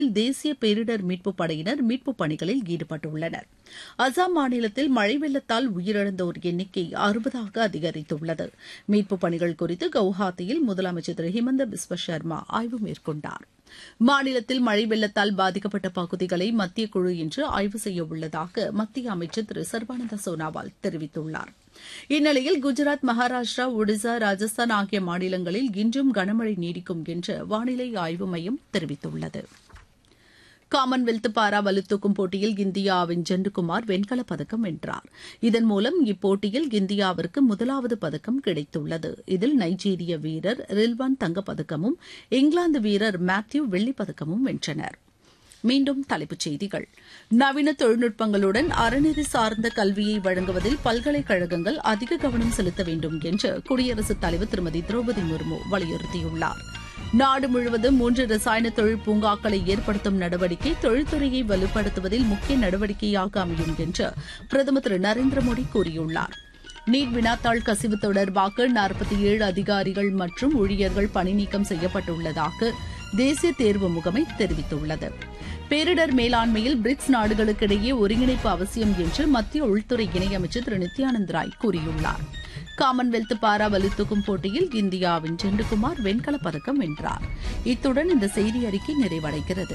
தேசிய பேரிடர் மீட்புப் படையினர் மீட்புப் பணிகளில் ஈடுபட்டுள்ளனர் அசாம் மாநிலத்தில் மழை வெள்ளத்தால் உயிரிழந்தோர் எண்ணிக்கை அறுபதாக அதிகரித்துள்ளது மீட்புப் பணிகள் குறித்து கவுஹாத்தியில் முதலமைச்சர் திரு ஹிமந்த பிஸ்வ சர்மா ஆய்வு மேற்கொண்டார் மாநிலத்தில் மழை வெள்ளத்தால் பாதிக்கப்பட்ட பகுதிகளை மத்திய குழு இன்று ஆய்வு செய்ய உள்ளதாக மத்திய அமைச்சர் திரு சர்பானந்த சோனாவால் தெரிவித்துள்ளார் இந்நிலையில் குஜராத் மகாராஷ்டிரா ஒடிசா ராஜஸ்தான் ஆகிய மாநிலங்களில் இன்றும் கனமழை நீடிக்கும் என்று வானிலை ஆய்வு மையம் தெரிவித்துள்ளது காமன்வெல்த் பாரா வலுத்தூக்கும் போட்டியில் இந்தியாவின் ஜெண்டுகுமார் வெண்கலப் பதக்கம் வென்றார் இதன் மூலம் இப்போட்டியில் இந்தியாவிற்கு முதலாவது பதக்கம் கிடைத்துள்ளது இதில் நைஜீரிய வீரர் ரில்வான் தங்கப்பதக்கமும் இங்கிலாந்து வீரர் மேத்யூ வெள்ளிப்பதக்கமும் வென்றனர் மீண்டும் தலைப்புச் செய்திகள் நவீன தொழில்நுட்பங்களுடன் அறநெறி சார்ந்த கல்வியை வழங்குவதில் பல்கலைக்கழகங்கள் அதிக கவனம் செலுத்த வேண்டும் என்று குடியரசுத் தலைவர் திருமதி திரௌபதி முர்மு வலியுறுத்தியுள்ளார் நாடு முழுவதும் மூன்று ரசாயன தொழில் பூங்காக்களை ஏற்படுத்தும் நடவடிக்கை தொழில்துறையை வலுப்படுத்துவதில் முக்கிய நடவடிக்கையாக அமையும் என்று பிரதமர் திரு நரேந்திர மோடி கூறியுள்ளார் நீட் வினாத்தாள் கசிவு தொடர்பாக நாற்பத்தி ஏழு அதிகாரிகள் மற்றும் ஊழியர்கள் பணிநீக்கம் செய்யப்பட்டுள்ளதாக தேசிய தேர்வு முகமை தெரிவித்துள்ளது பேரிடர் மேலாண்மையில் பிரிக்ஸ் நாடுகளுக்கிடையே ஒருங்கிணைப்பு அவசியம் என்று மத்திய உள்துறை இணையமைச்சர் திரு நித்யானந்த் ராய் கூறியுள்ளார் காமன்வெல்த் பாரா வலுத்தூக்கும் போட்டியில் இந்தியாவின் செண்டுகுமார் வெண்கலப் பதக்கம் வென்றார் இத்துடன் இந்த செய்தி அறிக்கை நிறைவடைகிறது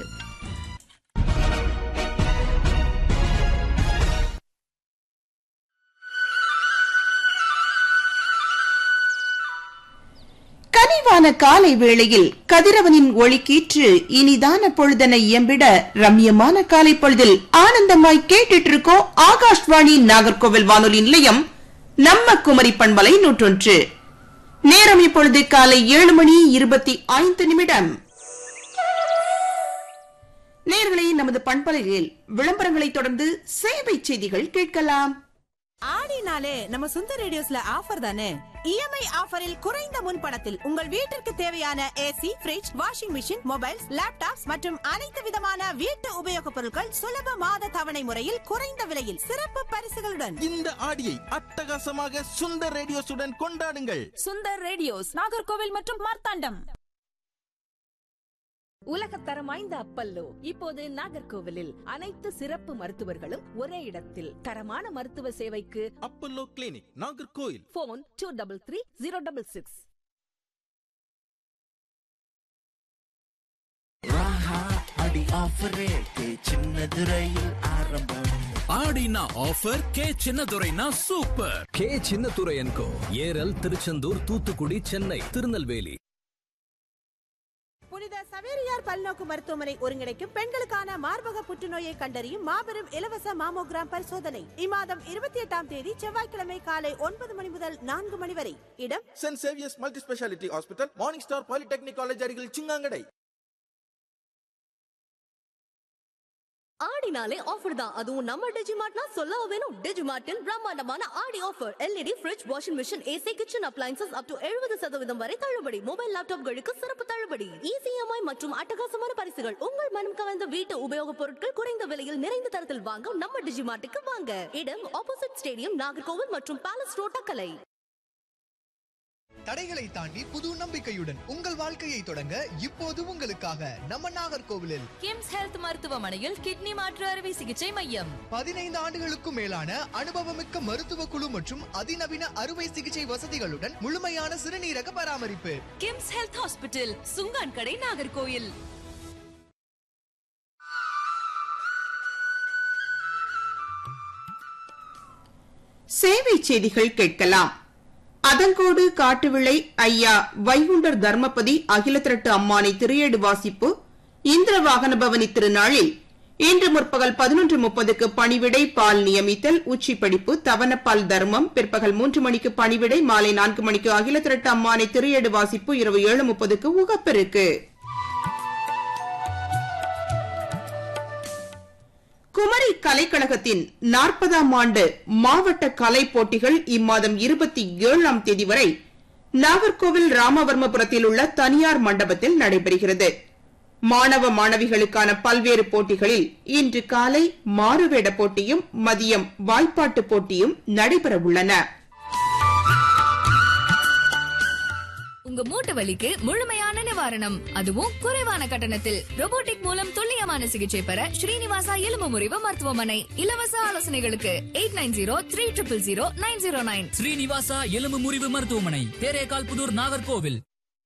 கனிவான காலை வேளையில் கதிரவனின் ஒளி கீற்று இனிதான பொழுதன இயம்பிட ரம்யமான காலை பொழுதில் ஆனந்தமாய் கேட்டுட்டு இருக்கோம் ஆகாஷ்வாணி நாகர்கோவில் வானொலி நிலையம் நம்ம குமரி பண்பலை நூற்றொன்று நேரம் இப்பொழுது காலை ஏழு மணி இருபத்தி ஐந்து நிமிடம் நேர்களை நமது பண்பலையில் விளம்பரங்களை தொடர்ந்து சேவை செய்திகள் கேட்கலாம் ஆடினாலே நம்ம சுந்தர் ரேடியோஸ்ல ஆஃபர் தானே இஎம்ஐ ஆஃபரில் குறைந்த முன்பணத்தில் உங்கள் வீட்டிற்கு தேவையான AC fridge washing machine mobiles laptops மற்றும் அனைத்து விதமான வீட்டு உபயோகப் பொருட்கள் சுலப மாத தவணை முறையில் குறைந்த விலையில் சிறப்பு பரிசுகளுடன் இந்த ஆடியை அட்டகாசமாக சுந்தர் ரேடியோஸுடன் கொண்டாடுங்கள் சுந்தர் ரேடியோஸ் நாகர்கோவில் மற்றும் மார்த்தாண்டம் உலகத்தரம் வாய்ந்த அப்பல்லோ இப்போது நாகர்கோவிலில் அனைத்து சிறப்பு மருத்துவர்களும் ஒரே இடத்தில் தரமான மருத்துவ சேவைக்கு Apollo clinic Nagercoil phone two double three zero double six Aadi offer rate சின்னது ரயில் ஆரம்பம் ஆடினா ஆஃபர் கே சின்னதுரைனா சூப்பர் கே சின்னதுரை என்கோ ஏரல் திருச்செந்தூர் தூத்துக்குடி சென்னை திருநெல்வேலி புனித சவேரியார் பல்நோக்கு மருத்துவமனை ஒருங்கிணைக்கும் பெண்களுக்கான மார்பக புற்றுநோயை கண்டறியும் மாபெரும் இலவச மாமோகிராம் பரிசோதனை இம்மாதம் இருபத்தி எட்டாம் தேதி செவ்வாய்க்கிழமை காலை ஒன்பது மணி முதல் நான்கு மணி வரை இடம் Saint Xavier's multi speciality hospital morning star polytechnic college அருகில் சிங்காங்கடை ஆடினாலே ஆஃபர் தான் அதுவும் நம்ம டிஜிமார்ட்னா சொல்லவா வேணும் டிஜிமார்ட்டில் பிரம்மாண்டமான Aadi offer LED fridge washing machine AC kitchen appliances up to எழுபது சதவீதம் வரை தள்ளுபடி மொபைல் லேப்டாப்களுக்கு சிறப்பு தள்ளுபடி இசிஎம்ஐ மற்றும் அட்டகாசமான பரிசுகள் உங்கள் மனம் கவர்ந்த வீட்டு உபயோகப் பொருட்கள் குறைந்த விலையில் நிறைந்த தரத்தில் வாங்க நம்ம டிஜிமார்ட்டுக்கு வாங்க இடம் ஆப்போசிட் ஸ்டேடியம் நாகர்கோவில் மற்றும் பேலஸ் ரோட் கலை தடைகளை தாண்டி புது நம்பிக்கையுடன் உங்கள் வாழ்க்கையை தொடங்க இப்போது உங்களுக்காக நம்ம நாகர்கோவிலில் கிம்ஸ் ஹெல்த் மருத்துவமனையில் கிட்னி மாற்று அறுவை சிகிச்சை மையம் பதினைந்து ஆண்டுகளுக்கும் மேலான அனுபவமிக்க மருத்துவ குழு மற்றும் அதிநவீன அறுவை சிகிச்சை வசதிகளுடன் முழுமையான சிறுநீரக பராமரிப்பு கிம்ஸ் ஹெல்த் ஹாஸ்பிட்டல் சுங்கான் கடை நாகர்கோயில் சேவை செய்திகள் கேட்கலாம் அதங்கோடு காட்டுவிளை ஐயா வைகுண்டர் தர்மபதி அகில திரட்டு அம்மானை திரையேடு வாசிப்பு இந்திர வாகன பவனி திருநாளில் இன்று முற்பகல் பதினொன்று முப்பதுக்கு பணிவிடை பால் நியமித்தல் உச்சி படிப்பு தவனப்பால் தர்மம் பிற்பகல் மூன்று மணிக்கு பணிவிடை மாலை நான்கு மணிக்கு அகில திரட்டு அம்மானை திரையேடு வாசிப்பு இரவு ஏழு முப்பதுக்கு உகப்பெருக்கு குமரி கலைக்கழகத்தின் நாற்பதாம் ஆண்டு மாவட்ட கலை போட்டிகள் இம்மாதம் இருபத்தி ஏழாம் தேதி வரை நாகர்கோவில் ராமவர்மபுரத்தில் உள்ள தனியார் மண்டபத்தில் நடைபெறுகிறது மாணவ மாணவிகளுக்கான பல்வேறு போட்டிகளில் இன்று காலை மாறுவேட போட்டியும் மதியம் வாய்ப்பாட்டு போட்டியும் நடைபெற உள்ளன உங்க மூட்டு வலிக்கு முழுமையான நிவாரணம் அதுவும் குறைவான கட்டணத்தில் robotic மூலம் துல்லியமான சிகிச்சை பெற ஸ்ரீனிவாசா எலும்பு முறிவு மருத்துவமனை இலவச ஆலோசனைகளுக்கு eight nine zero three triple zero nine zero nine Srinivasa எலும்பு முறிவு மருத்துவமனை தேரேகால் புதூர் நாகர்கோவில்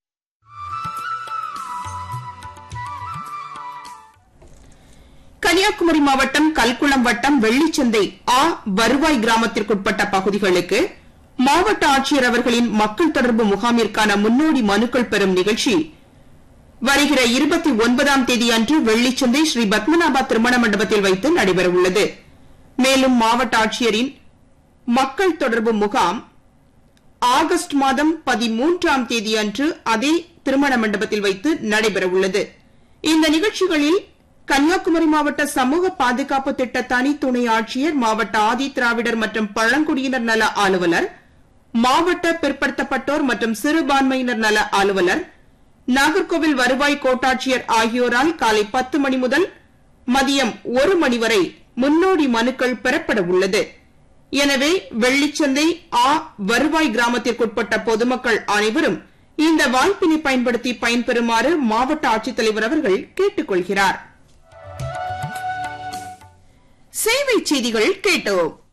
கன்னியாகுமரி மாவட்டம் கல்குளம் வட்டம் வெள்ளிச்சந்தை ஆ வருவாய் கிராமத்திற்குட்பட்ட பகுதிகளுக்கு மாவட்ட ஆட்சியர் அவர்களின் மக்கள் தொடர்பு முகாமிற்கான முன்னோடி மனுக்கள் பெறும் நிகழ்ச்சி வருகிற இருபத்தி ஒன்பதாம் தேதி அன்று வெள்ளிச்சந்தை ஸ்ரீ பத்மநாபா திருமண மண்டபத்தில் வைத்து நடைபெறவுள்ளது மேலும் மாவட்ட ஆட்சியரின் மக்கள் தொடர்பு முகாம் ஆகஸ்ட் மாதம் பதிமூன்றாம் தேதி அன்று அதே திருமண மண்டபத்தில் வைத்து நடைபெறவுள்ளது இந்த நிகழ்ச்சிகளில் கன்னியாகுமரி மாவட்ட சமூக பாதுகாப்பு திட்ட தனி துணை ஆட்சியர் மாவட்ட ஆதி திராவிடர் மற்றும் பழங்குடியினர் நல அலுவலர் மாவட்ட பிற்படுத்தப்பட்டோர் மற்றும் சிறுபான்மையினர் நல அலுவலர் நாகர்கோவில் வருவாய் கோட்டாட்சியர் ஆகியோரால் காலை பத்து மணி முதல் மதியம் ஒரு மணி வரை முன்னோடி மனுக்கள் பெறப்பட உள்ளது எனவே வெள்ளிச்சந்தை ஆ வருவாய் கிராமத்திற்குட்பட்ட பொதுமக்கள் அனைவரும் இந்த வாய்ப்பினை பயன்படுத்தி பயன்பெறுமாறு மாவட்ட ஆட்சித்தலைவர் அவர்கள் கேட்டுக் கொள்கிறார் சேவை செய்திகள் கேட்டோம்